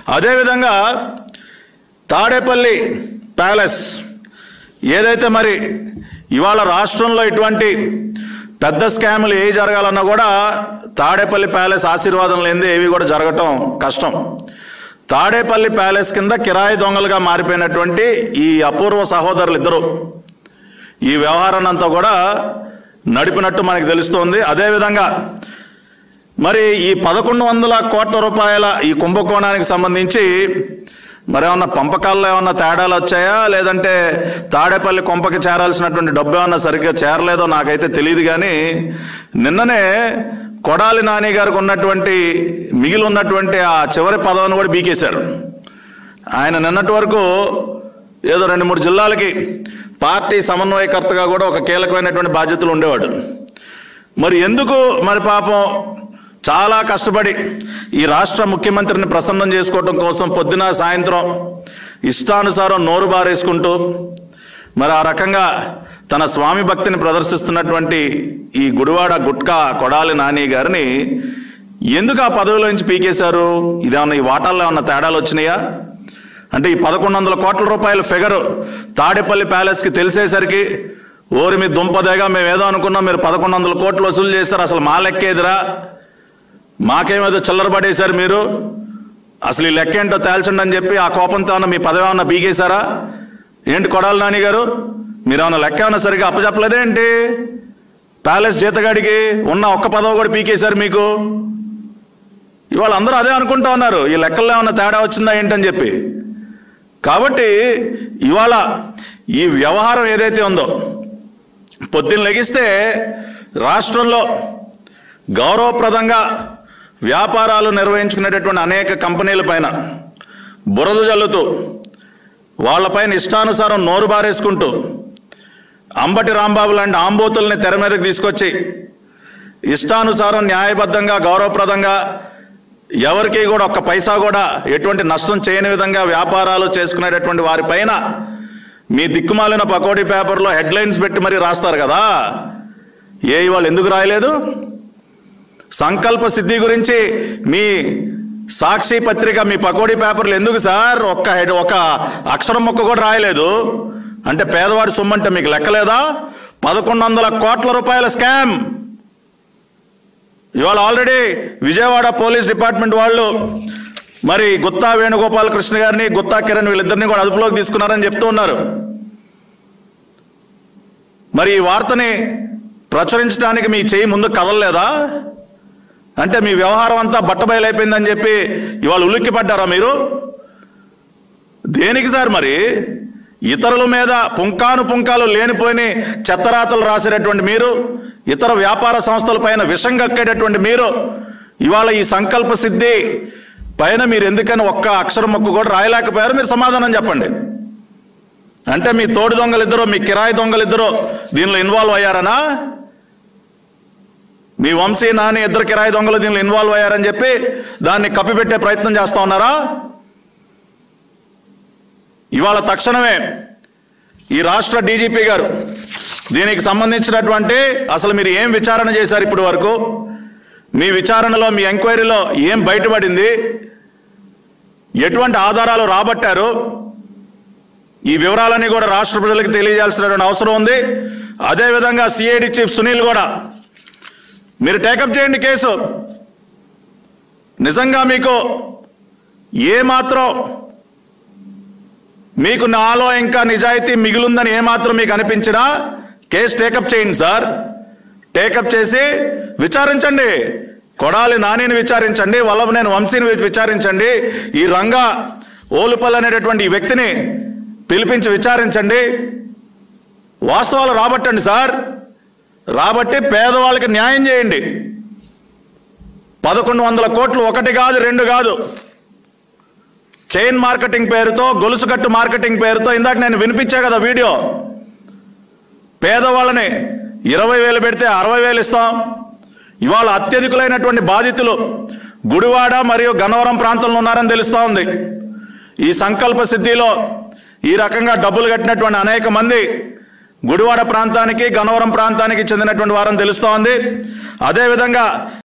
అదేవిధంగా తాడేపల్లి ప్యాలెస్ ఏదైతే మరి ఇవాళ రాష్ట్రంలో ఇటువంటి పెద్ద స్కాములు ఏ జరగాలన్నా కూడా తాడేపల్లి ప్యాలెస్ ఆశీర్వాదం లేనిదే ఏవి కూడా జరగటం కష్టం తాడేపల్లి ప్యాలెస్ కింద కిరాయి దొంగలుగా మారిపోయినటువంటి ఈ అపూర్వ సహోదరులు ఇద్దరు ఈ వ్యవహారాన్ని అంతా కూడా నడిపినట్టు మనకు తెలుస్తోంది అదేవిధంగా మరి ఈ పదకొండు వందల కోట్ల రూపాయల ఈ కుంభకోణానికి సంబంధించి మరి ఏమన్నా పంపకాల్లో ఏమన్నా తేడాలు వచ్చాయా లేదంటే తాడేపల్లి కొంపకి చేరాల్సినటువంటి డబ్బు ఏమన్నా సరిగ్గా చేరలేదో నాకైతే తెలియదు కానీ నిన్ననే కొడాలి నాని గారికి ఉన్నటువంటి మిగిలి ఉన్నటువంటి ఆ చివరి పదవిని కూడా బీకేశారు ఆయన నిన్నటి వరకు ఏదో రెండు మూడు జిల్లాలకి పార్టీ సమన్వయకర్తగా కూడా ఒక కీలకమైనటువంటి బాధ్యతలు ఉండేవాడు మరి ఎందుకు మరి పాపం చాలా కష్టపడి ఈ రాష్ట్ర ముఖ్యమంత్రిని ప్రసన్నం చేసుకోవటం కోసం పొద్దున సాయంత్రం ఇష్టానుసారం నోరు బారేసుకుంటూ మరి ఆ రకంగా తన స్వామి భక్తిని ప్రదర్శిస్తున్నటువంటి ఈ గుడివాడ గుట్కా కొడాలి నాని గారిని ఎందుకు ఆ పదవిలో నుంచి పీకేశారు ఇదేమన్నా ఈ వాటాల్లో ఏమన్నా తేడాలు వచ్చినాయా అంటే ఈ పదకొండు వందల కోట్ల రూపాయల ఫిగర్ తాడేపల్లి ప్యాలెస్కి తెలిసేసరికి ఓరి మీ దుంపదేగా మేము ఏదో అనుకున్నాం మీరు పదకొండు వందల కోట్లు వసూలు చేశారు అసలు మా లెక్కేదిరా మాకేమేదో చిల్లర పడేశారు మీరు అసలు ఈ లెక్క ఏంటో తేల్చండి అని చెప్పి ఆ కోపంతో ఏమన్నా మీ పదవి ఏమన్నా బీగేశారా ఏంటి కొడాలి నాని గారు మీరు ఏమన్నా లెక్క ఏమన్నా సరిగా అప్పచెప్పలేదేంటి ప్యాలెస్ జీతగాడికి ఉన్న ఒక్క పదవి కూడా పీకేశారు మీకు ఇవాళ అందరూ అదే అనుకుంటా ఉన్నారు ఈ లెక్కల్లో ఏమన్నా తేడా వచ్చిందా ఏంటని చెప్పి కాబట్టి ఇవాళ ఈ వ్యవహారం ఏదైతే ఉందో పొద్దున్న లెగిస్తే రాష్ట్రంలో గౌరవప్రదంగా వ్యాపారాలు నిర్వహించుకునేటటువంటి అనేక కంపెనీల పైన బురద జల్లుతూ వాళ్ళపైన ఇష్టానుసారం నోరు బారేసుకుంటూ అంబటి రాంబాబు లాంటి ఆంబోతుల్ని తెర మీదకి తీసుకొచ్చి ఇష్టానుసారం న్యాయబద్ధంగా గౌరవప్రదంగా ఎవరికి కూడా ఒక్క పైసా కూడా ఎటువంటి నష్టం చేయని విధంగా వ్యాపారాలు చేసుకునేటటువంటి వారిపైన మీ దిక్కుమాలిన పకోడీ పేపర్లో హెడ్లైన్స్ పెట్టి మరీ రాస్తారు కదా ఏ వాళ్ళు ఎందుకు రాయలేదు సంకల్ప సిద్ధి గురించి మీ సాక్షి పత్రిక మీ పకోడీ పేపర్లు ఎందుకు సార్ ఒక్క హెడ్ ఒక అక్షరం మొక్క కూడా రాయలేదు అంటే పేదవాడి సొమ్మంటే మీకు లెక్కలేదా పదకొండు వందల కోట్ల రూపాయల స్కామ్ ఇవాళ ఆల్రెడీ విజయవాడ పోలీస్ డిపార్ట్మెంట్ వాళ్ళు మరి గుత్తా వేణుగోపాల్ కృష్ణ గారిని గుత్తా కిరణ్ వీళ్ళిద్దరిని కూడా అదుపులోకి తీసుకున్నారని చెప్తూ ఉన్నారు మరి ఈ వార్తని ప్రచురించడానికి మీ చేయి ముందు కదలలేదా అంటే మీ వ్యవహారం అంతా బట్టబయలైపోయిందని చెప్పి ఇవాళ ఉలిక్కి పడ్డారా మీరు దేనికి సార్ మరి ఇతరుల మీద పుంకాను పుంకాలు లేనిపోయిన చెత్తరాతలు రాసేటటువంటి మీరు ఇతర వ్యాపార సంస్థల పైన విషం కక్కేటటువంటి మీరు ఇవాళ ఈ సంకల్ప సిద్ధి పైన మీరు ఎందుకని ఒక్క అక్షరం మొక్క కూడా రాయలేకపోయారు మీరు సమాధానం చెప్పండి అంటే మీ తోడు దొంగలిద్దరూ మీ కిరాయి దొంగలిద్దరూ దీనిలో ఇన్వాల్వ్ అయ్యారనా మీ వంశీ నాని ఇద్దరు కిరాయి దొంగలు దీనిలో ఇన్వాల్వ్ అయ్యారని చెప్పి దాన్ని కప్పిపెట్టే ప్రయత్నం చేస్తా ఉన్నారా ఇవాళ తక్షణమే ఈ రాష్ట్ర డీజీపీ గారు దీనికి సంబంధించినటువంటి అసలు మీరు ఏం విచారణ చేశారు ఇప్పటి వరకు మీ విచారణలో మీ ఎంక్వైరీలో ఏం బయటపడింది ఎటువంటి ఆధారాలు రాబట్టారు ఈ వివరాలన్నీ కూడా రాష్ట్ర ప్రజలకు తెలియజేయాల్సినటువంటి అవసరం ఉంది అదేవిధంగా సిఐడి చీఫ్ సునీల్ కూడా మీరు టేకప్ చేయండి కేసు నిజంగా మీకు ఏ మాత్రం మీకు నాలో ఇంకా నిజాయితీ మిగిలిందని ఏమాత్రం మీకు అనిపించినా కేసు టేకప్ చేయండి సార్ టేకప్ చేసి విచారించండి కొడాలి నానిని విచారించండి వల్లభనేని వంశీని విచారించండి ఈ రంగా ఓలుపల్ అనేటటువంటి ఈ వ్యక్తిని పిలిపించి విచారించండి వాస్తవాలు రాబట్టండి సార్ రాబట్టి పేదవాళ్ళకి న్యాయం చేయండి పదకొండు వందల కోట్లు ఒకటి కాదు రెండు కాదు చైన్ మార్కెటింగ్ పేరుతో గొలుసుకట్టు మార్కెటింగ్ పేరుతో ఇందాక నేను వినిపించా కదా వీడియో పేదవాళ్ళని ఇరవై వేలు పెడితే అరవై వేలు ఇస్తాం ఇవాళ అత్యధికులైనటువంటి బాధితులు గుడివాడ మరియు గన్నవరం ప్రాంతంలో ఉన్నారని తెలుస్తూ ఉంది ఈ సంకల్ప సిద్ధిలో ఈ రకంగా డబ్బులు కట్టినటువంటి అనేక మంది గుడివాడ ప్రాంతానికి గన్నవరం ప్రాంతానికి చెందినటువంటి వారని తెలుస్తూ ఉంది అదేవిధంగా